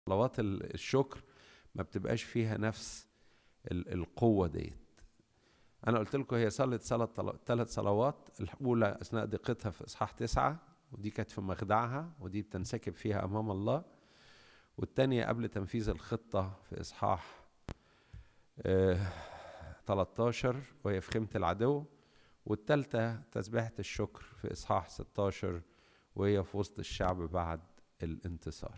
صلوات الشكر ما بتبقاش فيها نفس القوة ديت أنا قلت لكم هي صلت صلاة ثلاث صلوات الأولى أثناء دقتها في إصحاح تسعة ودي كانت في مخدعها ودي بتنسكب فيها أمام الله والتانية قبل تنفيذ الخطة في إصحاح اه 13 وهي في خيمة العدو والتالتة تسبيحة الشكر في إصحاح 16 وهي في وسط الشعب بعد الانتصار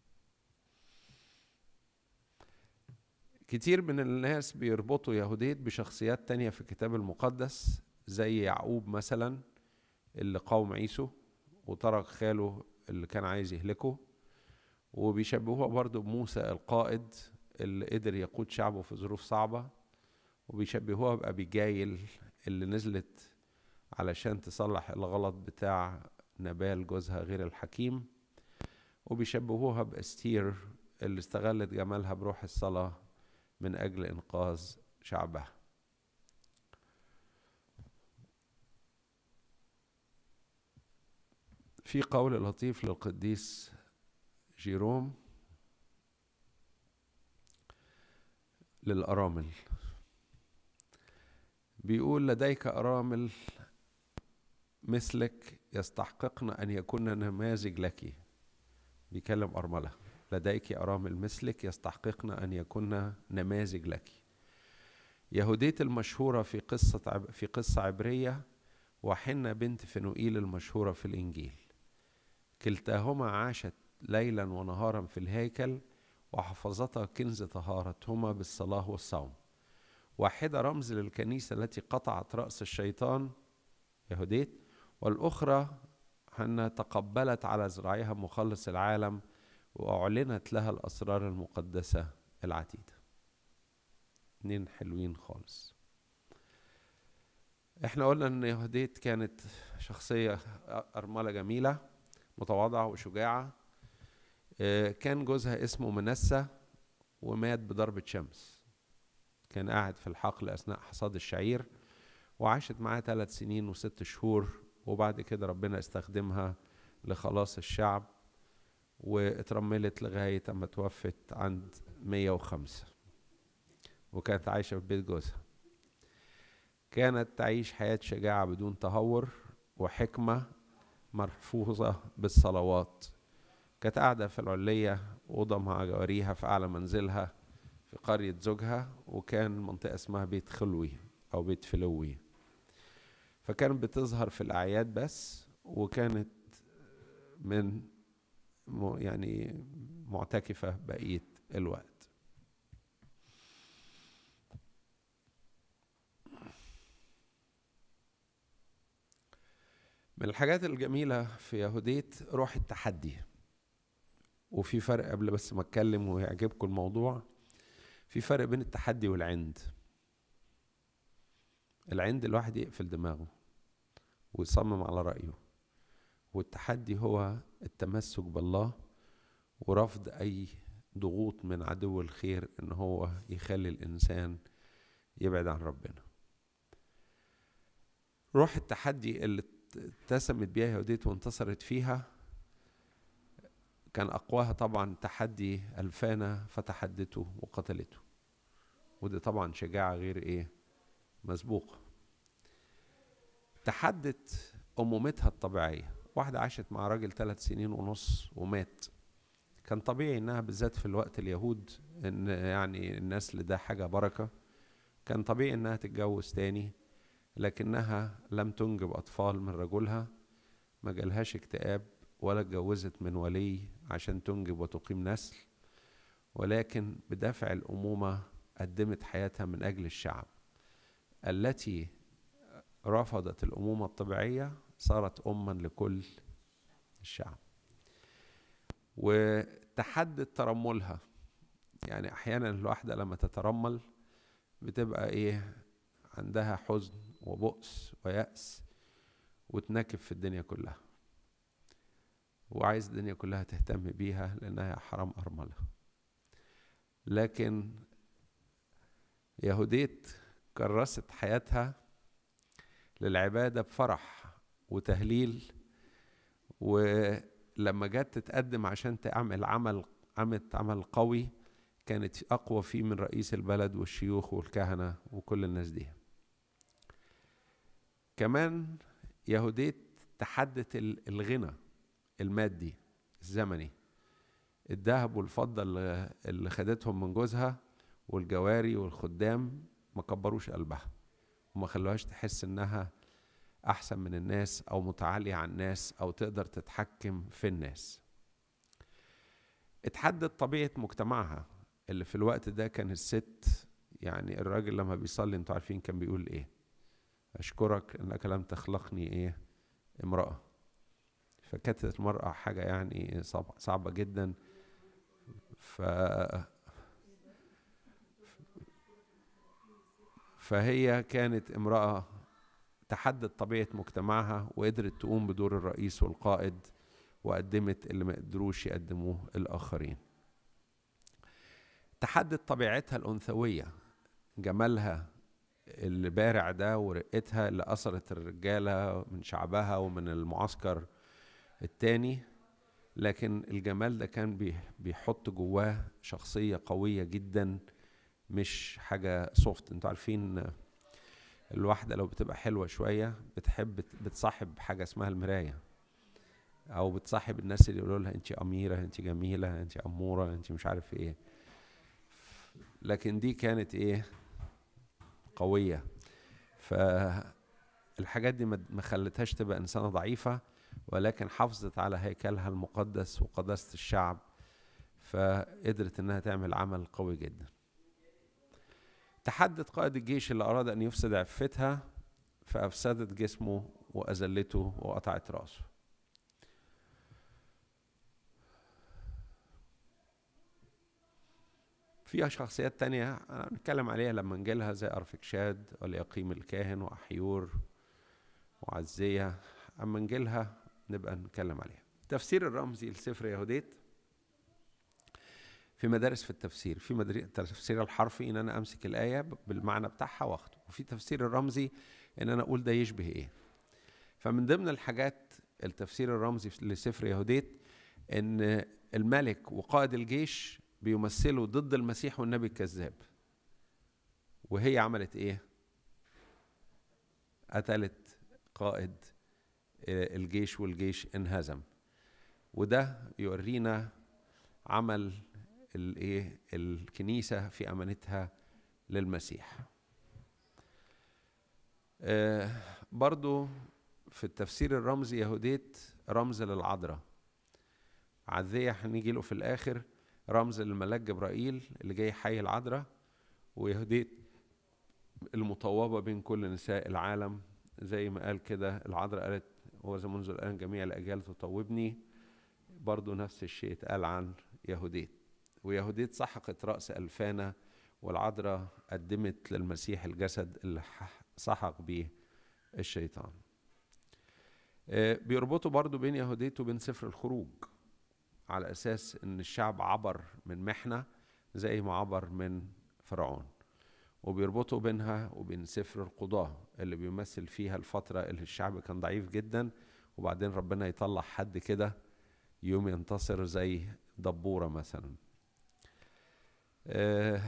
كتير من الناس بيربطوا يهوديت بشخصيات تانية في الكتاب المقدس زي يعقوب مثلا اللي قاوم عيسو وترك خاله اللي كان عايز يهلكه وبيشبهوها برضه بموسى القائد اللي قدر يقود شعبه في ظروف صعبة وبيشبهوها بأبيجايل اللي نزلت علشان تصلح الغلط بتاع نبال جوزها غير الحكيم وبيشبهوها باستير اللي استغلت جمالها بروح الصلاة من أجل إنقاذ شعبها في قول لطيف للقديس جيروم للأرامل بيقول لديك أرامل مثلك يستحققن أن يكون نماذج لك بيكلم أرملة لديك أرامل مثلك يستحققن أن يكون نماذج لك يهودية المشهورة في قصة في قصة عبرية وحنة بنت فنوئيل المشهورة في الإنجيل كلتاهما عاشت ليلا ونهارا في الهيكل وحفظتا كنز طهارتهما بالصلاة والصوم واحدة رمز للكنيسة التي قطعت رأس الشيطان يهوديت والأخرى أن تقبلت على ذراعها مخلص العالم وأعلنت لها الأسرار المقدسة العتيدة اتنين حلوين خالص احنا قلنا ان يهوديت كانت شخصية أرملة جميلة متواضعة وشجاعة كان جوزها اسمه منسى ومات بضربة شمس كان قاعد في الحقل أثناء حصاد الشعير وعاشت معاه ثلاث سنين وست شهور وبعد كده ربنا استخدمها لخلاص الشعب واترملت لغاية أما توفت عند 105 وكانت عايشة في بيت جوزها كانت تعيش حياة شجاعة بدون تهور وحكمة مرفوضة بالصلوات كانت قاعدة في العلية أوضة مع جواريها في أعلى منزلها في قرية زوجها وكان منطقة اسمها بيت خلوي أو بيت فلوي فكانت بتظهر في الأعياد بس وكانت من يعني معتكفة بقية الوقت من الحاجات الجميلة في يهوديت روح التحدي وفي فرق قبل بس ما اتكلم ويعجبكم الموضوع في فرق بين التحدي والعند العند الواحد يقفل دماغه ويصمم على رأيه والتحدي هو التمسك بالله ورفض أي ضغوط من عدو الخير إن هو يخلي الإنسان يبعد عن ربنا روح التحدي اللي اتسمت بيها يهوديت وانتصرت فيها كان أقواها طبعا تحدي ألفانا فتحدته وقتلته ودي طبعا شجاعة غير إيه مسبوقة تحدت أمومتها الطبيعية واحدة عاشت مع راجل ثلاث سنين ونص ومات كان طبيعي إنها بالذات في الوقت اليهود إن يعني النسل ده حاجة بركة كان طبيعي إنها تتجوز تاني لكنها لم تنجب أطفال من رجلها ما جالهاش اكتئاب ولا اتجوزت من ولي عشان تنجب وتقيم نسل ولكن بدافع الأمومة قدمت حياتها من أجل الشعب التي رفضت الأمومة الطبيعية صارت أما لكل الشعب وتحدت ترملها يعني أحيانا الواحدة لما تترمل بتبقى إيه عندها حزن وبؤس ويأس وتنكب في الدنيا كلها وعايز الدنيا كلها تهتم بيها لأنها حرام أرملة لكن يهوديت كرست حياتها للعبادة بفرح وتهليل ولما جت تتقدم عشان تعمل عمل عملت عمل قوي كانت أقوى فيه من رئيس البلد والشيوخ والكهنة وكل الناس دي كمان يهوديت تحدت الغنى المادي الزمني الذهب والفضة اللي خدتهم من جوزها والجواري والخدام ما كبروش قلبها وما خلوهاش تحس انها احسن من الناس او متعالية عن الناس او تقدر تتحكم في الناس اتحدد طبيعة مجتمعها اللي في الوقت ده كان الست يعني الراجل لما بيصلي انتوا عارفين كان بيقول ايه اشكرك انك لم تخلقني ايه امرأة فكانت المرأة حاجة يعني صعبة جدا ف فهي كانت امرأة تحدد طبيعة مجتمعها وقدرت تقوم بدور الرئيس والقائد وقدمت اللي ما قدروش يقدموه الآخرين تحدد طبيعتها الأنثوية جمالها البارع ده ورقتها اللي أثرت الرجالة من شعبها ومن المعسكر التاني لكن الجمال ده كان بيحط جواه شخصية قوية جدا مش حاجة سوفت انتوا عارفين الواحدة لو بتبقى حلوة شوية بتحب بتصاحب حاجة اسمها المراية او بتصاحب الناس اللي يقولوا لها انت اميرة انت جميلة انت امورة انت مش عارف ايه لكن دي كانت ايه قوية فالحاجات دي ما خلتهاش تبقى انسانة ضعيفة ولكن حافظت على هيكلها المقدس وقداسة الشعب فقدرت انها تعمل عمل قوي جدا تحدد قائد الجيش اللي أراد أن يفسد عفتها فأفسدت جسمه وأذلته وقطعت رأسه فيها شخصيات تانية نتكلم عليها لما نجيلها زي أرفكشاد واليقيم الكاهن وأحيور وعزية أما نجيلها نبقى نتكلم عليها تفسير الرمزي لسفر يهوديت في مدارس في التفسير في مدرسة التفسير الحرفي ان انا امسك الايه بالمعنى بتاعها واخده وفي تفسير الرمزي ان انا اقول ده يشبه ايه فمن ضمن الحاجات التفسير الرمزي لسفر يهوديت ان الملك وقائد الجيش بيمثلوا ضد المسيح والنبي الكذاب وهي عملت ايه قتلت قائد الجيش والجيش انهزم وده يورينا عمل الايه الكنيسه في امانتها للمسيح آه برضو في التفسير الرمزي يهوديت رمز للعذراء عذية هنيجي له في الآخر رمز للملاك جبرائيل اللي جاي حي العذراء ويهوديت المطوبة بين كل نساء العالم زي ما قال كده العذراء قالت هو منذ الآن جميع الأجيال تطوبني برضو نفس الشيء اتقال عن يهوديت ويهوديت سحقت رأس ألفانا والعذراء قدمت للمسيح الجسد اللي سحق بيه الشيطان بيربطوا برضو بين يهوديت وبين سفر الخروج على أساس أن الشعب عبر من محنة زي ما عبر من فرعون وبيربطوا بينها وبين سفر القضاة اللي بيمثل فيها الفترة اللي الشعب كان ضعيف جدا وبعدين ربنا يطلع حد كده يوم ينتصر زي دبورة مثلا آه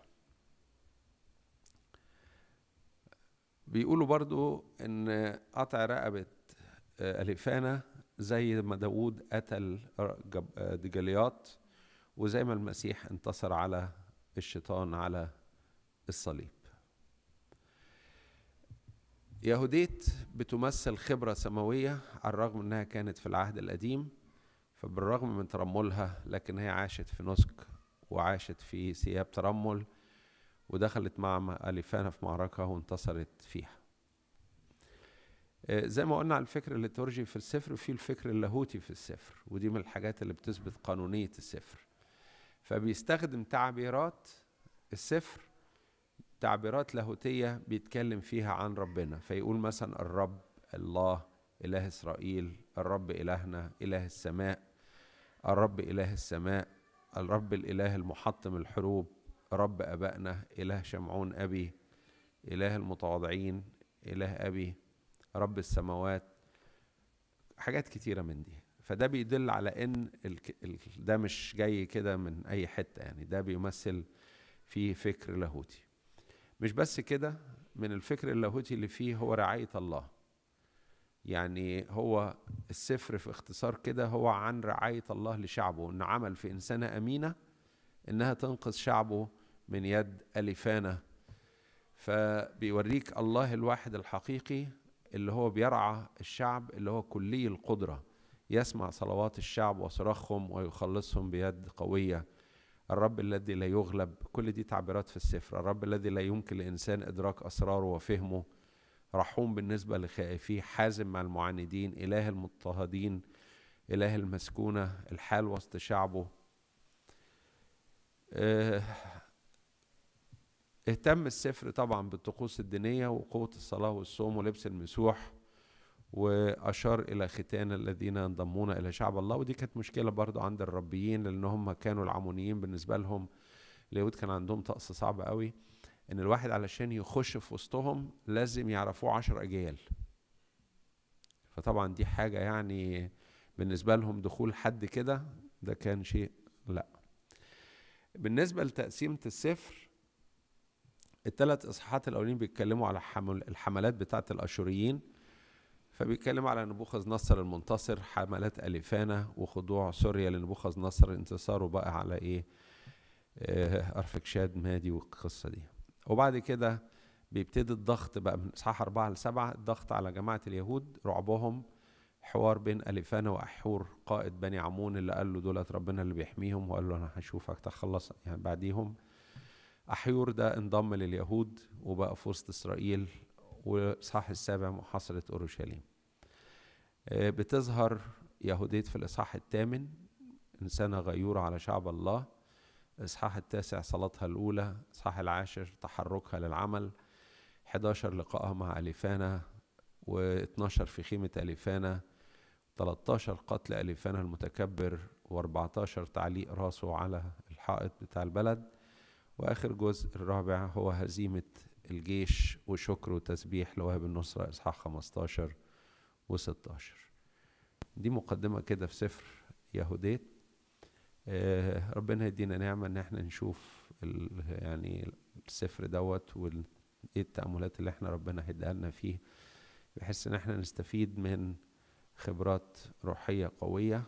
بيقولوا برضو ان قطع رقبة آه أليفانا زي ما داود قتل جليات وزي ما المسيح انتصر على الشيطان على الصليب يهوديت بتمثل خبرة سماوية على الرغم انها كانت في العهد القديم فبالرغم من ترملها لكن هي عاشت في نسك وعاشت في ثياب ترمل ودخلت مع أليفانا في معركة وانتصرت فيها زي ما قلنا على الفكر الليتورجي في السفر وفي الفكر اللاهوتي في السفر ودي من الحاجات اللي بتثبت قانونية السفر فبيستخدم تعبيرات السفر تعبيرات لاهوتية بيتكلم فيها عن ربنا فيقول مثلا الرب الله إله إسرائيل الرب إلهنا إله السماء الرب إله السماء الرب الإله المحطم الحروب رب أبائنا إله شمعون أبي إله المتواضعين إله أبي رب السماوات حاجات كتيرة من دي فده بيدل على ان ده مش جاي كده من اي حته يعني ده بيمثل في فكر لاهوتي مش بس كده من الفكر اللاهوتي اللي فيه هو رعايه الله يعني هو السفر في اختصار كده هو عن رعايه الله لشعبه ان عمل في انسانه امينه انها تنقذ شعبه من يد الفانه فبيوريك الله الواحد الحقيقي اللي هو بيرعى الشعب اللي هو كلي القدره يسمع صلوات الشعب وصراخهم ويخلصهم بيد قويه الرب الذي لا يغلب كل دي تعبيرات في السفر الرب الذي لا يمكن لإنسان إدراك أسراره وفهمه رحوم بالنسبة لخائفيه حازم مع المعاندين إله المضطهدين إله المسكونة الحال وسط شعبه اه اهتم السفر طبعا بالطقوس الدينية وقوة الصلاة والصوم ولبس المسوح وأشار إلى ختان الذين ينضمون إلى شعب الله ودي كانت مشكلة برضو عند الربيين لأن هم كانوا العمونيين بالنسبة لهم اليهود كان عندهم طقس صعب قوي إن الواحد علشان يخش في وسطهم لازم يعرفوه عشر أجيال فطبعا دي حاجة يعني بالنسبة لهم دخول حد كده ده كان شيء لا بالنسبة لتقسيمة السفر الثلاث إصحاحات الأولين بيتكلموا على حمل الحملات بتاعة الأشوريين فبيتكلم على نبوخذ نصر المنتصر حملات ألفانة وخضوع سوريا لنبوخذ نصر انتصاره بقى على إيه آه أرفكشاد مادي والقصة دي وبعد كده بيبتدي الضغط بقى من إصحاح أربعة لسبعة الضغط على جماعة اليهود رعبهم حوار بين ألفانة وأحور قائد بني عمون اللي قال له دولت ربنا اللي بيحميهم وقال له أنا هشوفك تخلص يعني بعديهم أحيور ده انضم لليهود وبقى في وسط إسرائيل وإصحاح السابع محاصرة أورشليم بتظهر يهوديت في الإصحاح الثامن إنسانة غيورة على شعب الله الإصحاح التاسع صلاتها الأولى الإصحاح العاشر تحركها للعمل 11 لقائها مع أليفانا و12 في خيمة أليفانا 13 قتل أليفانا المتكبر و14 تعليق راسه على الحائط بتاع البلد وآخر جزء الرابع هو هزيمة الجيش وشكر وتسبيح لوهب النصرة إصحاح 15 و16 دي مقدمة كده في سفر يهوديت آه ربنا يدينا نعمة إن احنا نشوف يعني السفر دوت وإيه التأملات اللي احنا ربنا هيديها لنا فيه بحيث إن احنا نستفيد من خبرات روحية قوية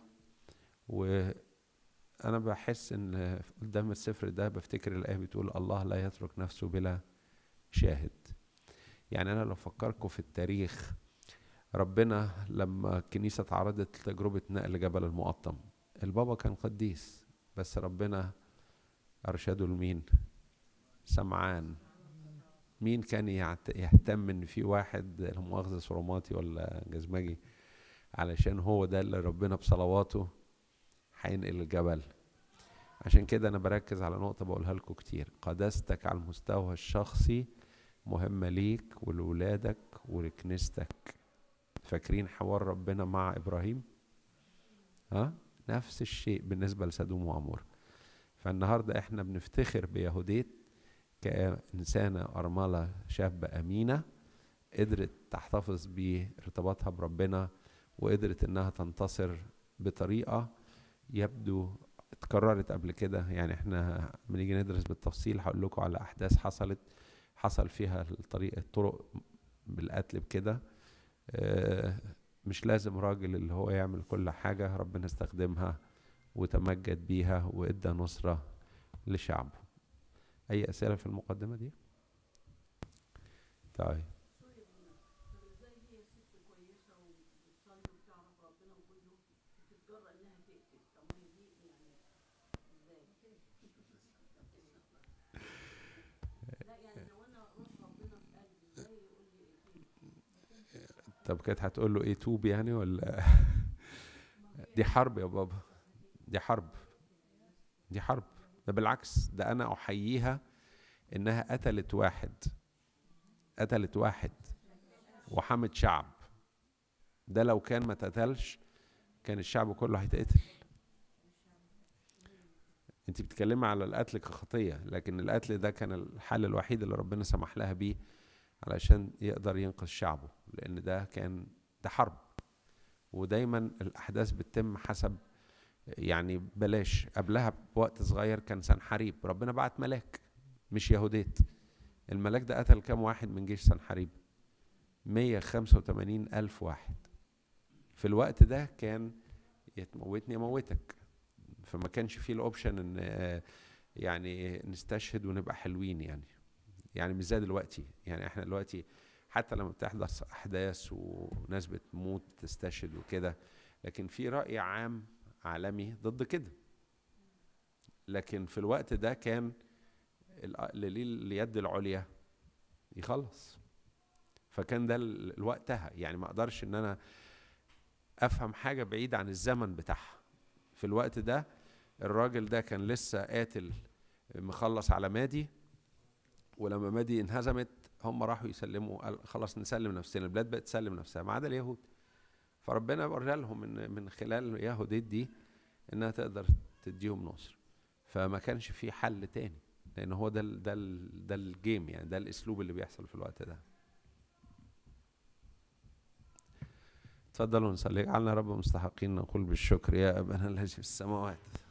وأنا بحس إن قدام السفر ده بفتكر الآية بتقول الله لا يترك نفسه بلا شاهد يعني أنا لو فكركم في التاريخ ربنا لما الكنيسة تعرضت لتجربة نقل جبل المقطم البابا كان قديس بس ربنا أرشده لمين سمعان مين كان يهتم ان في واحد لا مؤاخذة صرماتي ولا جزمجي علشان هو ده اللي ربنا بصلواته هينقل الجبل عشان كده انا بركز على نقطة بقولها لكم كتير قداستك على المستوى الشخصي مهمة ليك ولولادك ولكنيستك فاكرين حوار ربنا مع ابراهيم ها نفس الشيء بالنسبة لسدوم وعمور فالنهاردة احنا بنفتخر بيهوديت كإنسانة أرملة شابة أمينة قدرت تحتفظ بارتباطها بربنا وقدرت إنها تنتصر بطريقة يبدو اتكررت قبل كده يعني احنا بنيجي ندرس بالتفصيل هقول لكم على أحداث حصلت حصل فيها الطريق الطرق بالقتل بكده اه مش لازم راجل اللي هو يعمل كل حاجة ربنا استخدمها وتمجد بيها وادى نصرة لشعبه أي أسئلة في المقدمة دي؟ طيب طب كانت هتقول له ايه توب يعني ولا دي حرب يا بابا دي حرب دي حرب ده بالعكس ده انا احييها انها قتلت واحد قتلت واحد وحمت شعب ده لو كان ما اتقتلش كان الشعب كله هيتقتل انت بتتكلمي على القتل كخطيه لكن القتل ده كان الحل الوحيد اللي ربنا سمح لها بيه علشان يقدر ينقذ شعبه لان ده كان ده حرب ودايما الاحداث بتتم حسب يعني بلاش قبلها بوقت صغير كان سنحريب ربنا بعت ملاك مش يهوديت الملاك ده قتل كام واحد من جيش سنحريب 185 ألف واحد في الوقت ده كان يتموتني يموتك فما كانش فيه الاوبشن ان آه، يعني نستشهد ونبقى حلوين يعني يعني مش زي دلوقتي يعني احنا دلوقتي حتى لما بتحدث احداث وناس بتموت تستشهد وكده لكن في راي عام عالمي ضد كده لكن في الوقت ده كان اللي ليه اليد العليا يخلص فكان ده وقتها يعني ما اقدرش ان انا افهم حاجه بعيد عن الزمن بتاعها في الوقت ده الراجل ده كان لسه قاتل مخلص على مادي ولما مادي انهزمت هم راحوا يسلموا قال خلاص نسلم نفسنا البلاد بقت تسلم نفسها ما عدا اليهود فربنا ورى لهم من من خلال يهوديت دي انها تقدر تديهم نصر فما كانش في حل تاني لان هو ده ال ده ال ده الجيم يعني ده الاسلوب اللي بيحصل في الوقت ده تفضلوا نصلي اجعلنا رب مستحقين نقول بالشكر يا ابانا الذي في السماوات